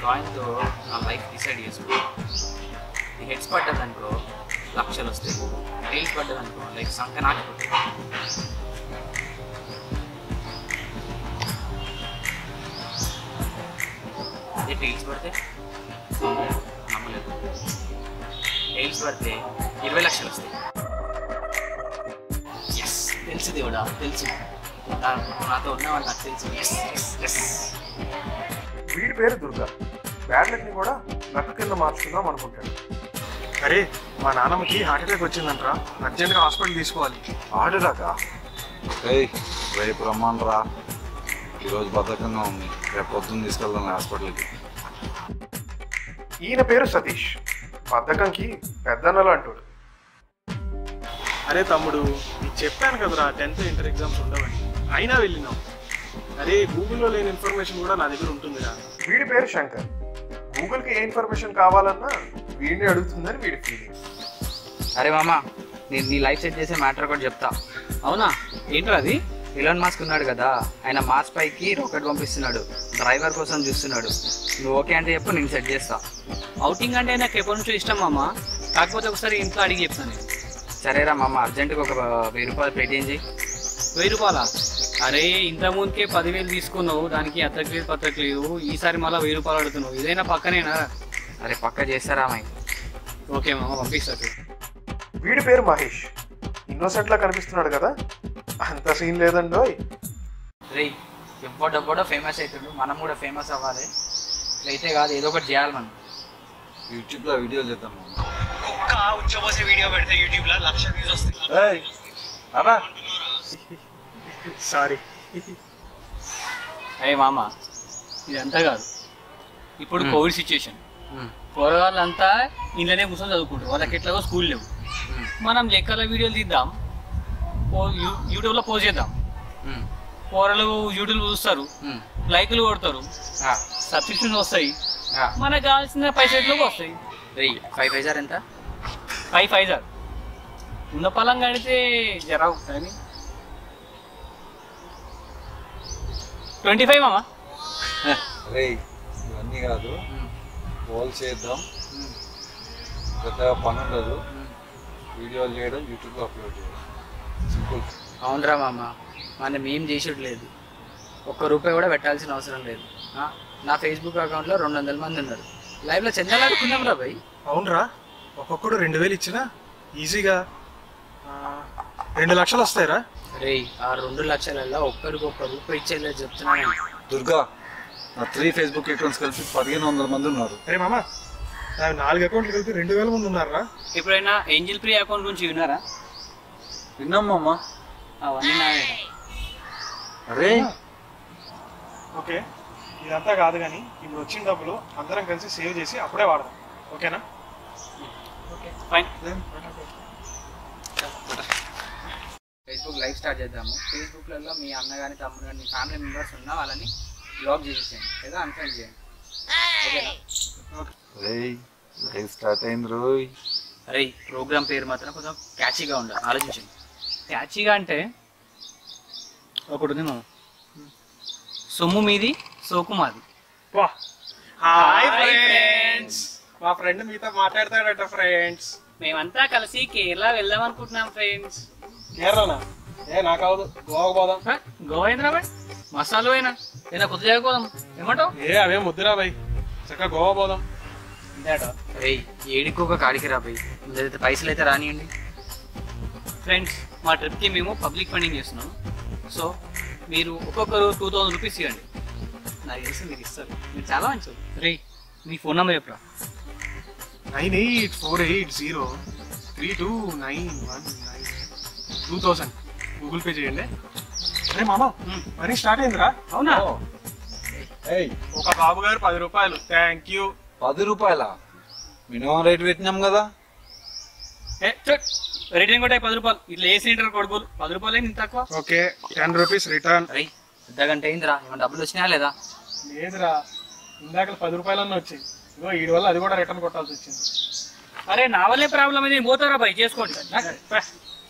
కాయిన్తో నా life decide చేసుకో ఈ హెడ్స్ పడ్డదనుకో లక్షలు వస్తాయి టైల్స్ పడ్డదనుకో లైక్ సంక నాటిపోతుంది అదే టైల్స్ పడితే నమ్మలేదు టైల్స్ పడితే ఇరవై లక్షలు వస్తాయి ఎస్ తెలుసు దేవుడా తెలుసు నా- నాతో ఉన్నవాళ్ళు నాకు తెలుసు ఎస్ ఎస్ ఎస్ వీడి పేరు దుర్గా బ్యాడ్ లక్ ని కూడా లక్ కింద మార్చుకుందాం అనుకుంటాడు అరే మా నాన్నమ్మకి హార్ట్ అటాక్ వచ్చిందంట్రా అర్జెంట్గా హాస్పిటల్ తీసుకోవాలి ఆడరాక ఏయ్ రేపు రమ్మనరా ఈరోజు బద్ధకంగా ఉంది రేపు పొద్దున్న తీసుకెళ్దాం హాస్పిటల్కి ఈయన పేరు సతీష్ బద్ధకంకి పెద్దన్నలు అంటాడు అరే తమ్ముడు నీకు చెప్పాను కదరా టెన్త్ ఇంటర్ ఎగ్జామ్స్ ఉండవని అయినా వెళ్ళినాం అరే గూగుల్లో లేని ఇన్ఫర్మేషన్ కూడా నా దగ్గర ఉంటుందిరా వీడి పేరు శంకర్ గూగుల్కి ఏ ఇన్ఫర్మేషన్ కావాలన్నా వీడిని అడుగుతుందని వీడి ఫీలింగ్ అరే మామ నేను నీ లైఫ్ సెట్ చేసే మ్యాటర్ కూడా చెప్తా అవునా ఏంట్రా అది ఇలాన్ మాస్క్ ఉన్నాడు కదా ఆయన మార్స్ పైకి రాకెట్ పంపిస్తున్నాడు డ్రైవర్ కోసం చూస్తున్నాడు నువ్వు ఓకే అంటే చెప్పు నేను సెట్ చేస్తా అవుటింగ్ అంటే నాకు ఎప్పటి నుంచో ఇష్టం మామ కాకపోతే ఒకసారి ఇంట్లో అడిగి చెప్తాను నేను సరేరా మామ అర్జెంటుగా ఒక వెయ్యి రూపాయలు పేటిఎం చేయి వెయ్యి రూపాయలా అరే ఇంత ముందుకే పదివేలు తీసుకున్నావు దానికి అత్తకు లేదు పత్తకు లేదు ఈసారి మళ్ళీ వెయ్యి రూపాయలు అడుగుతున్నావు ఇదైనా పక్కనేనా అరే పక్క చేస్తారా అమ్మాయి ఓకే మామ పంపిస్తాను వీడి పేరు మహేష్ ఇన్నోసెంట్ లా కనిపిస్తున్నాడు కదా అంత సీన్ లేదండోయ్ రే ఎవ్వడెవ్వడో ఫేమస్ అవుతుండు మనం కూడా ఫేమస్ అవ్వాలి అయితే కాదు ఏదో ఒకటి చేయాలి మనం యూట్యూబ్లో వీడియో చేద్దాం మామ. ఒక్క ఉచ్చబోసే వీడియో పెడితే యూట్యూబ్లో లక్ష వ్యూస్ వస్తాయి ఏయ్, అన్నా సారీ అయ్యే మామ ఇదంతా కాదు ఇప్పుడు మ్మ్. కోవిడ్ సిచ్యుయేషన్ ఉమ్, పోరగాళ్ళంతా ఇంట్లోనే కూర్చొని చదువుకుంటారు వాళ్ళకి ఎట్లాగో స్కూల్ లేవు ఉమ్, మనం లెక్కల వీడియోలు తీద్దాం పో- యూ- యూట్యూబ్లో పోస్ట్ చేద్దాం ఉమ్, పోరలు యూట్యూబ్ చూస్తారు ఉమ్. లైకులు కొడతారు ఆ, సబ్స్క్రిప్షన్ వస్తాయి ఆ. మనకు కావాల్సిన పైసట్లోకి వస్తాయి రే ఫైవ్ పైజార్ ఎంత ఫైవ్ ఫైవ్ సార్ ఉన్న పొలం కడితే జరావు కానీ ట్వంటీ ఫైవ్ మామా రే ఇవన్నీ కాదు ఉమ్, పోల్ చేద్దాం ఉమ్, పెద్దగా పని ఉండదు ఉమ్. వీడియోలు చేయడం యూట్యూబ్లో అప్లోడ్ చేయడం సింపుల్ అవునరా మామ మనం ఏం చేసేది లేదు ఒక్క రూపాయి కూడా పెట్టాల్సిన అవసరం లేదు ఆ, నా ఫేస్బుక్ అకౌంట్లో రెండు వందల మంది ఉన్నారు లైవ్లో చందాలాడుకున్నాం రా భయ్ అవునరా ఒక్కొక్కడు రెండు వేలు ఇచ్చినా ఈజీగా ఆ, రెండు లక్షలు వస్తాయిరా రే ఆ రెండు లక్షలలో ఒక్కరికి ఒక్క రూపాయి ఇచ్చేలా చెప్తున్నాను దుర్గా నా త్రీ ఫేస్బుక్ అకౌంట్స్ కలిపి పదిహేను వందల మంది ఉన్నారు అరే మామ నా నాలుగు అకౌంట్లు కలిపి రెండు వేల మంది ఉన్నారా ఎప్పుడైనా ఏంజిల్ ప్రీ అకౌంట్ గురించి విన్నారా విన్నాం మామ అవన్నీ నావే అరే ఓకే ఇదంతా కాదు కానీ ఇప్పుడు వచ్చిన డబ్బులు అందరం కలిసి సేవ్ చేసి అప్పుడే వాడదాం ఓకేనా okay fine Facebook live start చేద్దాము ఫేస్బుక్లలో మీ అన్న కానీ తమ్ముడు కానీ మీ ఫ్యామిలీ మెంబర్స్ ఉన్నా వాళ్ళని బ్లాక్ చేసేసేయండి లేదా అన్ఫ్రెండ్ చేయండి ఓకేనా రే లైవ్ స్టార్ట్ అయింది రోయ్ అరే ప్రోగ్రామ్ పేరు మాత్రం కొంచెం క్యాచీగా ఉండాలి ఆలోచించండి క్యాచీగా అంటే ఒకటి ఉంది మామ సొమ్ము మీది సోకు మాది వా హాయ్ Hi, ఫ్రెండ్స్ మా ఫ్రెండ్ మీతో మాట్లాడతాడట ఫ్రెండ్స్ మేమంతా కలిసి కేరళ వెళ్దాం అనుకుంటున్నాం ఫ్రెండ్స్ కేరళనా ఏ నాకు అవదు గోవాకు పోదాం గోవా హైదరాబాద్ మసాలు అయినా ఏదైనా కొత్త జాగపోదాం ఏమంటావు ఏ అవే ముద్దురా భయ్ చక్కగా గోవా పోదాం రే ఏడికి ఒక కాడికి రా పోయి ముందైతే పైసలు అయితే రానియండి ఫ్రెండ్స్ మా ట్రిప్కి మేము పబ్లిక్ ఫండింగ్ చేస్తున్నాం సో మీరు ఒక్కొక్కరు టూ థౌసండ్ రూపీస్ ఇవ్వండి నాకు తెలిసి మీరు ఇస్తారు మీరు చాలా మంచి రే మీ ఫోన్ నెంబర్ చెప్పరా nine eight four eight zero three two nine one nine two thousand Google pay చేయండి అరే మామ మ్మ్. మనీ స్టార్ట్ అయిందిరా అవునా ఏయ్ ఒక బాబు గారు పది రూపాయలు థ్యాంక్ యూ పది రూపాయల మినిమం రేట్ పెట్టినాం కదా ఏ చూడ్ రేటింగ్ కూడా పది రూపాయలు ఇట్లా ఏ సీటర్ కొడుకోలు పది రూపాయలు ఇంత తక్కువ ఓకే టెన్ రూపీస్ రిటర్న్ రే పెద్ద గంట అయిందిరా ఏమైనా డబ్బులు వచ్చినాయా లేదా లేదురా ఇందాక పది రూపాయలన్నా వచ్చాయి ఇగో వీడి వల్ల అది కూడా రిటర్న్ కొట్టాల్సి వచ్చింది అరే నా వల్లే ప్రాబ్లం అయితే పోతారా బై చేసుకోండి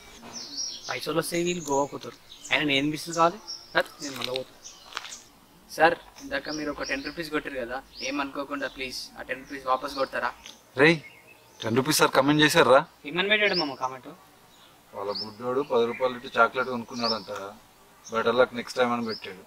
పైసలు వస్తే వీళ్ళు గోవా పోతారు ఆయన నేను మిస్ కావాలి ధత్, నేను మళ్ళీ పోతాను సార్ ఇందాక మీరు ఒక టెన్ రూపీస్ కొట్టారు కదా ఏమనుకోకుండా ప్లీజ్ ఆ టెన్ రూపీస్ వాపస్ కొడతారా రేయ్ టెన్ రూపీస్ సార్ కమెంట్ చేశారా ఏమని పెట్టాడు మామ కామెంట్ వాళ్ళ బుడ్డోడు పది రూపాయలు ఇట్టి చాక్లెట్ కొనుక్కున్నాడంట బెటర్ లక్ నెక్స్ట్ టైం అని పెట్టాడు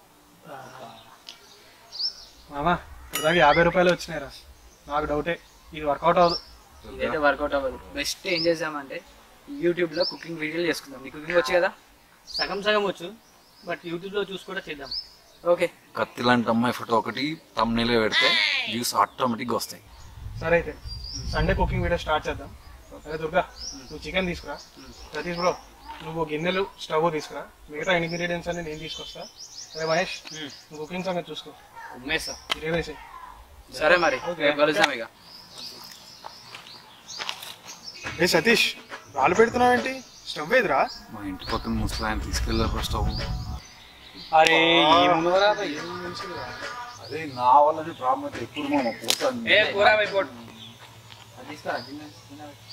మామా ఇలాగే యాభై రూపాయలు వచ్చినాయిరా నాకు డౌటే ఇది వర్కౌట్ అవ్వదు ఇదైతే వర్కౌట్ అవ్వదు బెస్ట్ ఏం చేద్దామంటే యూట్యూబ్లో కుకింగ్ వీడియోలు చేసుకుందాం మీకు కుకింగ్ వచ్చు కదా సగం సగం వచ్చు బట్ యూట్యూబ్లో చూసి కూడా చేద్దాం ఓకే కత్తి లాంటి అమ్మాయి ఫోటో ఒకటి తమ్నేలో పెడితే వ్యూస్ ఆటోమేటిక్గా వస్తాయి సరే అయితే సండే కుకింగ్ వీడియో స్టార్ట్ చేద్దాం అరే దుర్గా నువ్వు చికెన్ తీసుకురా సతీష్ బ్రో నువ్వు గిన్నెలు స్టవ్ తీసుకురా మిగతా ఇంగ్రీడియంట్స్ అన్ని నేను తీసుకొస్తా అరే మహేష్ నువ్వు కుకింగ్ సంగతి చూసుకో ఉమ్మేస్తా ఇదే వేసే సరే మరి Okay. రేపు కలుద్దాం ఇక ఏ సతీష్ రాళ్ళు పెడుతున్నావేంటి స్టవ్ ఏదిరా మా ఇంటి పక్కన ముసలాయన తీసుకెళ్ళారు స్టవ్ అరే అదే నా వల్లనే ప్రాబ్లం అయితే ఎప్పుడు మా పోతాను ఏ కూర అయిపోడు అది తీసుకురా గిన్నె గిన్నె పెట్టు.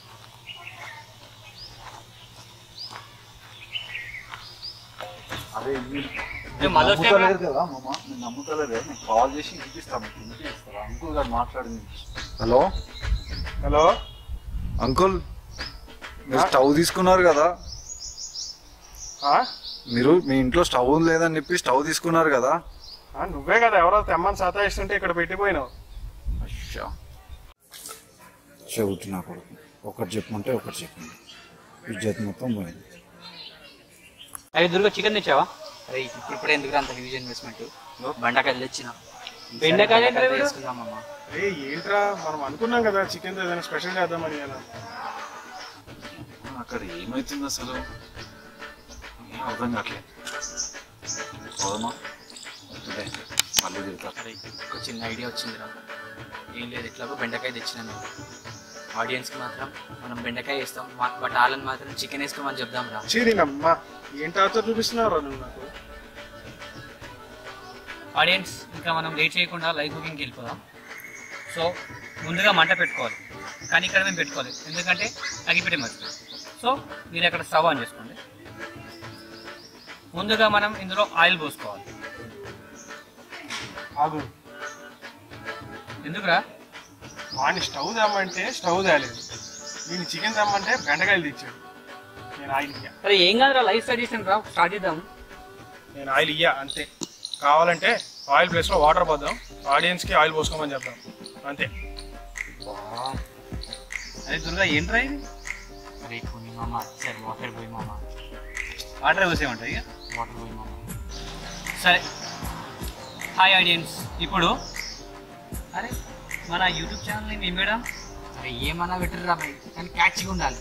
అదే ఏ, మళ్ళీ వచ్చే నమ్ముతలేరు కదా మామ నేను నమ్ముతలేదే నేను కాల్ చేసి ఇంటిస్తాను ఇంటికి ఇస్తాను అంకుల్ గారు మాట్లాడింది హలో హలో అంకుల్ మీరు స్టవ్ తీసుకున్నారు కదా ఆ? మీరు మీ ఇంట్లో స్టవ్ లేదని చెప్పి స్టవ్ తీసుకున్నారు కదా ఆ, నువ్వే కదా ఎవరో తెమ్మని సతాయిస్తుంటే ఇక్కడ పెట్టిపోయినావు అచ్చా చెబుతున్నా కొడుకు ఒకటి చెప్పమంటే ఒకటి చెప్పింది ఇజ్జత్ మొత్తం పోయింది అవి దుర్గా చికెన్ తెచ్చావా అరే ఇప్పుడు ఇప్పుడే ఎందుకు అంత హ్యూజ్ ఇన్వెస్ట్మెంట్ బండకాయలు తెచ్చిన బెండకాయలు ఏంట్రా వీడు? వేసుకుందామమ్మా ఏ ఏంట్రా మనం అనుకున్నాం కదా చికెన్ ఏదైనా స్పెషల్ చేద్దామని కదా అక్కడ ఏమైతుంది అసలు ఏం అర్థం కావట్లేదు పోదమ్మా వద్దులే. మళ్ళీ తిడతా అరే ఒక చిన్న ఐడియా వచ్చిందిరా ఏం లేదు ఇట్లాగో బెండకాయ తెచ్చినాను ఆడియన్స్కి మాత్రం మనం బెండకాయ వేస్తాం మా- బట్ వాళ్ళని మాత్రం చికెన్ వేసుకోమని చెప్దాం రా చీరినమ్మా ఏం టార్చర్ చూపిస్తున్నావు నువ్వు నాకు ఆడియన్స్ ఇంకా మనం లేట్ చేయకుండా లైవ్ కుకింగ్కి వెళ్ళిపోదాం సో ముందుగా మంట పెట్టుకోవాలి కానీ ఇక్కడ మేము పెట్టుకోవాలి ఎందుకంటే అగిపెట్టే మర్చిపోయి సో మీరు అక్కడ స్టవ్ ఆన్ చేసుకోండి ముందుగా మనం ఇందులో ఆయిల్ పోసుకోవాలి ఆగు ఎందుకురా వాడిని స్టవ్ తెమ్మంటే స్టవ్ తేలేదు నేను చికెన్ తెమ్మంటే బెండకాయలు తెచ్చాడు నేను ఆయిల్ ఇయ్యా అరే ఏం కాదురా లైవ్ స్టార్ట్ చేసాను రా స్టార్ట్ చేద్దాం నేను ఆయిల్ ఇయ్యా అంతే కావాలంటే ఆయిల్ ప్లేస్లో వాటర్ పోద్దాం ఆడియన్స్కి ఆయిల్ పోసుకోమని చెప్దాం అంతే అరే దుర్గా ఏంట్రా ఇది అరే కొన్ని మామ సరే వాటర్ పోయి మామ వాటర్ పోసేమంటారు ఇక వాటర్ పోయి మామ సరే హాయ్ ఆడియన్స్ ఇప్పుడు అరే మన యూట్యూబ్ ఛానల్ని మేము పెడదాం అరే ఏమన్నా పెట్టరురా భయ్ కానీ క్యాచ్గా ఉండాలి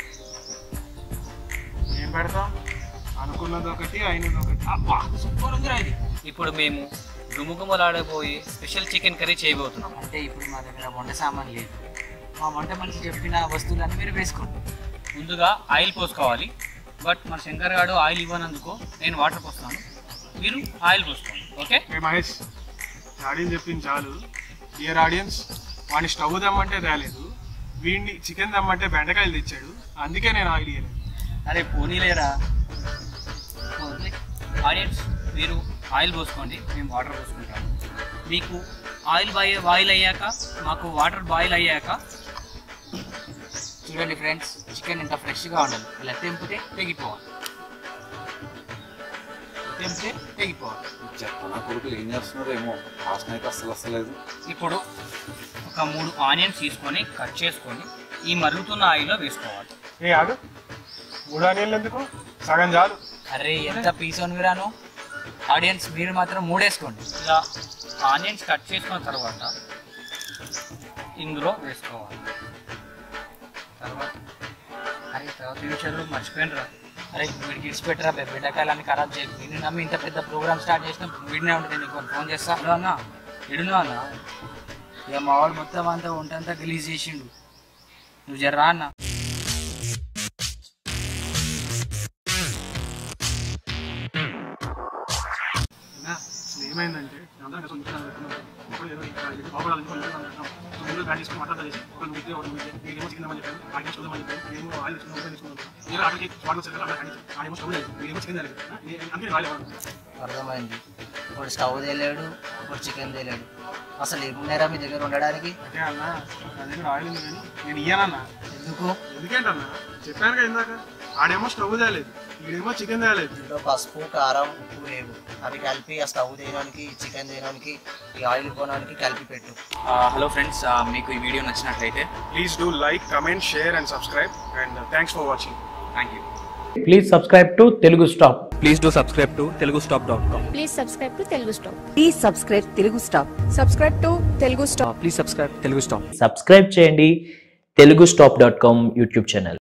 ఏం పెడతాం అనుకున్నది ఒకటి అయినది ఒకటి అబ్బా సూపర్ ఉందిరా ఇది ఇప్పుడు మేము గుమగుమలాడబోయే స్పెషల్ చికెన్ కర్రీ చేయబోతున్నాం అంటే ఇప్పుడు మా దగ్గర వంట సామాన్ లేదు మా వంట మనిషి చెప్పిన వస్తువులన్నీ మీరు వేసుకోండి ముందుగా ఆయిల్ పోసుకోవాలి బట్ మన శంకర్ గారు ఆయిల్ ఇవ్వనందుకు నేను వాటర్ పోస్తున్నాను మీరు ఆయిల్ పోసుకోండి ఓకే ఏ మహేష్ ఆడియన్స్ చెప్పింది చాలు ఇయర్ ఆడియన్స్ వాడిని స్టవ్ తెమ్మంటే తేలేదు వీడిని చికెన్ తెమ్మంటే బెండకాయలు తెచ్చాడు అందుకే నేను ఆయిల్ ఇయ్యలేదు అరే పోనీలేరా ఆడియన్స్ మీరు ఆయిల్ పోసుకోండి మేము వాటర్ పోసుకుంటాము మీకు ఆయిల్ బాయ్ బాయిల్ అయ్యాక మాకు వాటర్ బాయిల్ అయ్యాక చూడండి ఫ్రెండ్స్ చికెన్ ఇంత ఫ్రెష్గా ఉండాలి ఇలా తెంపితే తెగిపోవాలి తెంపితే తెగిపోవాలి చెత్త కొడుకులు ఏం చేస్తున్నారో ఏమో వాసన అయితే అసలు వస్తలేదు ఇప్పుడు ఒక మూడు ఆనియన్స్ తీసుకొని కట్ చేసుకొని ఈ మరుగుతున్న ఆయిల్లో వేసుకోవాలి ఏ ఆడు మూడు ఆనియన్లు ఎందుకు సగం చాలు అరే ఎంత పీస్ రాను ఆడియన్స్ మీరు మాత్రం మూడేసుకోండి ఇలా ఆనియన్స్ కట్ చేసుకున్న తర్వాత ఇందులో వేసుకోవాలి తర్వాత అరే తర్వాత నిమిషాలు మర్చిపోయినరా అరే వీడికి ఇడిచి పెట్టరా బెండకాయలన్నీ ఖరాబ్ చేయకు వీడిని నమ్మి ఇంత పెద్ద ప్రోగ్రామ్ స్టార్ట్ చేసిన వీడినే ఉంటుంది నీకు ఫోన్ చేస్తా హలో అన్న ఎడును అన్న ఇక మా వాడు మొత్తం అంతా వంటంతా గలీజ్ చేసిండు నువ్వు జర్రా అన్న అయినా అసలు ఏమైందంటే అందరం కలిసి ఉంటున్నాం అనుకున్నాం. ఇప్పుడు ఏదో ఇంకా ఇది బాగుపడాలని కొన్ని అనుకున్నాం అనుకున్నాం. సో ముందు ప్లాన్ చేసుకుని మాట్లాడతా చేసి ఒక నువ్వు ఇద్దరు, ఒక నువ్వు ఇద్దరు. వీడేమో చికెన్ తెమ్మని చెప్పాను ఆడికి చూద్దామని చెప్పాను నేనేమో ఆయిల్ తీసుకున్నాం ఉప్పు తీసుకున్నాం నేను ఆడికి వాటర్ సరిగ్గా అక్కడ ఆడేమో స్టవ్ లేదు వీడేమో చికెన్ తెలియదు అందుకే నేను ఆయిల్ ఇవ్వను అర్థమైంది ఒకటి స్టవ్ తేలేడు ఒకటి చికెన్ తేలేడు అసలు ఏమున్నారా మీ దగ్గర ఉండడానికి అంటే అన్న నా దగ్గర ఆయిల్ ఉంది కానీ నేను ఇయ్యానన్నా ఎందుకు ఎందుకేంటన్నా చెప్పాను కదా ఇందాక ఆడేమో స్టవ్ తేలేదు ఈడేమో చికెన్ తేలేదు ఇంట్లో పసుపు కారం ఉప్పు లేవు అవి కలిపి ఆ స్టవ్ తీయడానికి చికెన్ తీయడానికి ఈ ఆయిల్ కొనడానికి కలిపి పెట్టు హలో ఫ్రెండ్స్ మీకు ఈ వీడియో నచ్చినట్లయితే please do like comment share and subscribe and thanks for watching thank you please subscribe to Telugu stop please do subscribe to Telugu stop dot com please subscribe to Telugu stop please subscribe Telugu stop subscribe to Telugu stop please subscribe Telugu stop subscribe చేయండి Telugu stop dot com YouTube channel